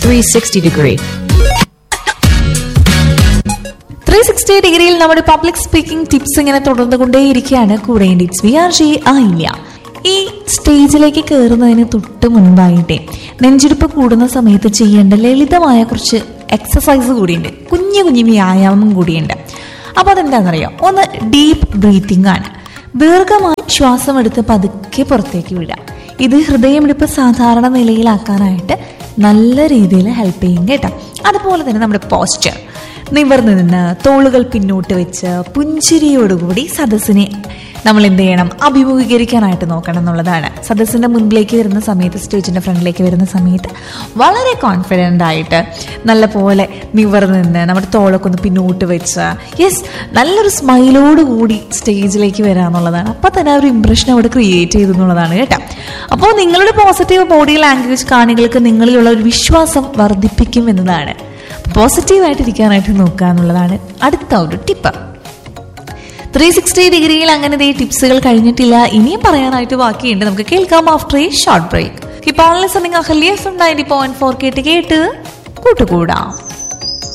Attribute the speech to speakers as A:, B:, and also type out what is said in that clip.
A: 360 degree.
B: Three sixty ഡിഗ്രിയിൽ നമ്മുടെ public speaking tips ഇങ്ങനെ തുടർന്നുകൊണ്ടേയിരിക്കുകയാണ് കൂടെ ഇറ്റ്സ് വി ആർ ജി ആയില്ല ഈ സ്റ്റേജിലേക്ക് കയറുന്നതിന് തൊട്ട് മുൻപായിട്ടേ നെഞ്ചിടിപ്പ് കൂടുന്ന സമയത്ത് ചെയ്യേണ്ട ലളിതമായ കുറച്ച് എക്സസൈസ് കൂടിയുണ്ട് കുഞ്ഞു കുഞ്ഞു വ്യായാമം കൂടിയുണ്ട് അപ്പോൾ അതെന്താണെന്നറിയോ ഒന്ന് ഡീപ്പ് ബ്രീത്തിങ് ആണ് ദീർഘമായി ശ്വാസം എടുത്ത് പതുക്കെ പുറത്തേക്ക് വിടുക ഇത് ഹൃദയമിടിപ്പ് സാധാരണ നിലയിലാക്കാനായിട്ട് നല്ല രീതിയിൽ ഹെൽപ്പ് ചെയ്യും കേട്ടോ അതുപോലെ തന്നെ നമ്മുടെ പോസ്ചർ നിവർന്നു നിന്ന് തോളുകൾ പിന്നോട്ട് വെച്ച് പുഞ്ചിരിയോടുകൂടി സദസ്സിനെ നമ്മൾ എന്ത് ചെയ്യണം അഭിമുഖീകരിക്കാനായിട്ട് നോക്കണം എന്നുള്ളതാണ് സദസ്സിന്റെ മുൻപിലേക്ക് വരുന്ന സമയത്ത് സ്റ്റേജിന്റെ ഫ്രണ്ടിലേക്ക് വരുന്ന സമയത്ത് വളരെ കോൺഫിഡൻ്റ് ആയിട്ട് നല്ല പോലെ നിവർന്നു നിന്ന് നമ്മുടെ തോളൊക്കെ ഒന്ന് പിന്നോട്ട് വെച്ച് യെസ് നല്ലൊരു സ്മൈലോട് കൂടി സ്റ്റേജിലേക്ക് വരിക എന്നുള്ളതാണ് അപ്പം തന്നെ ആ ഒരു ഇമ്പ്രഷൻ അവിടെ ക്രിയേറ്റ് ചെയ്തു എന്നുള്ളതാണ് കേട്ടോ അപ്പോൾ നിങ്ങളുടെ പോസിറ്റീവ് ബോഡി ലാംഗ്വേജ് കാണികൾക്ക് നിങ്ങളിലുള്ള ഒരു വിശ്വാസം വർദ്ധിപ്പിക്കും എന്നതാണ് പോസിറ്റീവായിട്ടിരിക്കാനായിട്ട് നോക്കുക എന്നുള്ളതാണ് അടുത്ത ഒരു ടിപ്പ് ത്രീ സിക്സ്റ്റി ഡിഗ്രിയിൽ അങ്ങനെ ദേ ടിപ്സുകൾ കഴിഞ്ഞിട്ടില്ല ഇനിയും പറയാനായിട്ട് ബാക്കിയുണ്ട് നമുക്ക് കേൾക്കാം ആഫ്റ്റർ എ ഷോർട്ട് ബ്രേക്ക് ഇപ്പോൾ listening Ahalya FM ninety point four ഫോർ കേട്ട് കേട്ട് കൂട്ടുകൂടാം